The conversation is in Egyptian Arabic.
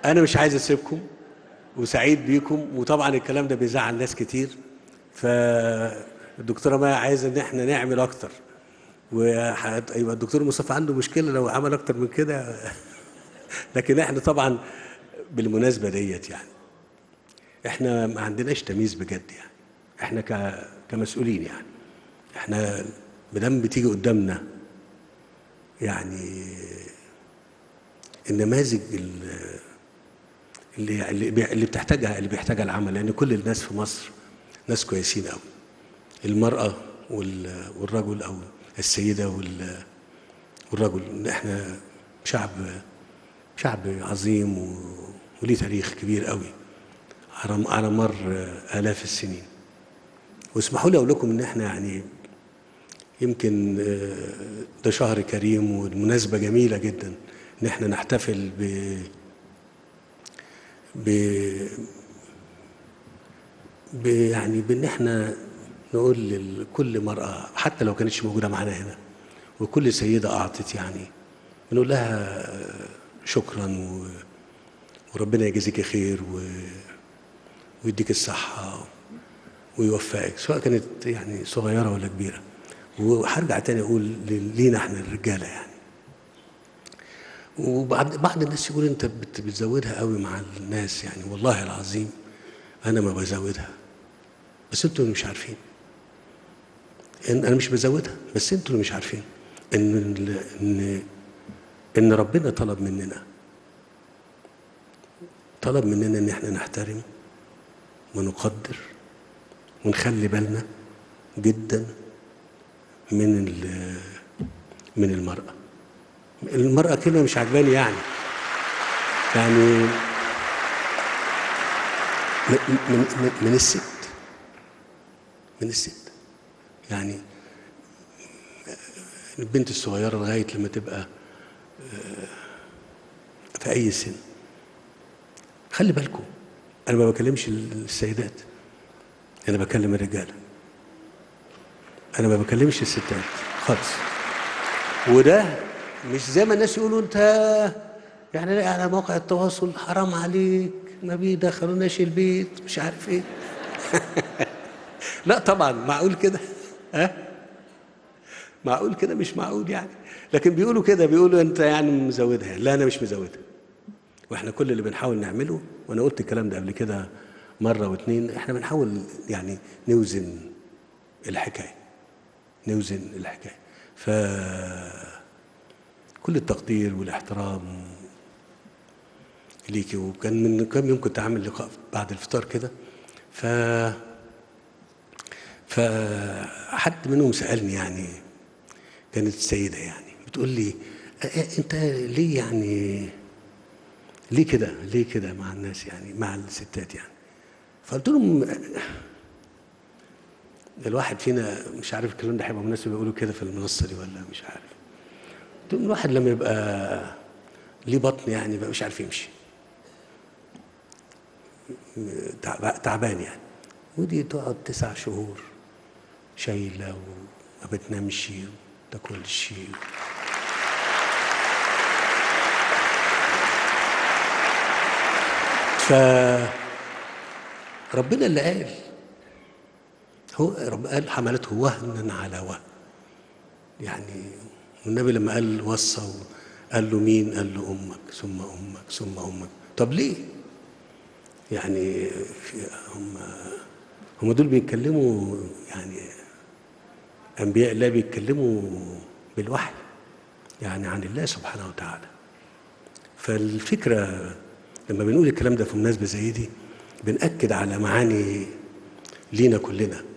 انا مش عايز اسيبكم وسعيد بيكم وطبعا الكلام ده بيزعل ناس كتير فالدكتوره مايا عايزه ان احنا نعمل اكتر ويبقى الدكتور مصطفى عنده مشكله لو عمل اكتر من كده لكن احنا طبعا بالمناسبه ديت يعني احنا ما عندناش تمييز بجد يعني احنا ك كمسؤولين يعني احنا مدام بتيجي قدامنا يعني النماذج ال- اللي اللي بي- اللي بتحتاجها اللي بيحتاجها العمل لان كل الناس في مصر ناس كويسين قوي المراه وال- والرجل او السيده وال- والرجل احنا شعب شعب عظيم و- وليه تاريخ كبير قوي على على مر آلاف السنين واسمحوا لي أقول لكم إن إحنا يعني يمكن آه، ده شهر كريم والمناسبة جميلة جدا إن إحنا نحتفل ب ب ب يعني بإن إحنا نقول لكل مرأة حتى لو كانتش موجودة معانا هنا وكل سيدة أعطت يعني بنقول لها آه، شكرا و وربنا يجازيك خير و... ويديك الصحة ويوفقك سواء كانت يعني صغيرة ولا كبيرة وهرجع تاني أقول ل- لينا احنا الرجالة يعني وبعض بعض الناس يقول أنت بت- بتزودها قوي مع الناس يعني والله العظيم أنا ما بزودها بس أنتوا اللي مش عارفين إن أنا مش بزودها بس أنتوا اللي مش عارفين إن ال- إن إن ربنا طلب مننا طلب مننا ان احنا نحترم ونقدر ونخلي بالنا جدا من ال- من المرأة المرأة كلمة مش عجباني يعني يعني من, من, من, من الست من الست يعني البنت الصغيرة لغاية لما تبقى آه، في أي سن خلي بالكم انا ما بكلمش السيدات انا بكلم الرجاله انا ما بكلمش الستات خالص وده مش زي ما الناس يقولوا انت يعني لا على مواقع التواصل حرام عليك ما بيدخلوناش البيت مش عارف ايه لا طبعا معقول كده ها معقول كده مش معقول يعني لكن بيقولوا كده بيقولوا انت يعني مزودها لا انا مش مزودها واحنا كل اللي بنحاول نعمله وانا قلت الكلام ده قبل كده مره واتنين احنا بنحاول يعني نوزن الحكايه نوزن الحكايه ف كل التقدير والاحترام ليكي وكان من كام يوم كنت عامل لقاء بعد الفطار كده ف فحد منهم سالني يعني كانت سيده يعني بتقول لي "أ- أ- انت ليه يعني ليه كده ليه كده مع الناس يعني مع الستات يعني فقلت لهم الواحد فينا مش عارف الكلام ده هيبقى مناسب يقولوا كده في المنصه دي ولا مش عارف قلت لهم الواحد لما يبقى ليه بطن يعني يبقى مش عارف يمشي تعب- تعبان يعني ودي تقعد تسع شهور شايله وما بتنامش وما تاكلش ف ربنا اللي قال هو رب قال حملته وهنا على وهن يعني والنبي لما قال وصى قال له مين قال له امك ثم امك ثم امك طب ليه يعني في هم هم دول بيتكلموا يعني انبياء الله بيتكلموا بالوحي يعني عن الله سبحانه وتعالى فالفكره لما بنقول الكلام ده في مناسبه زي دي بنأكد على معاني لينا كلنا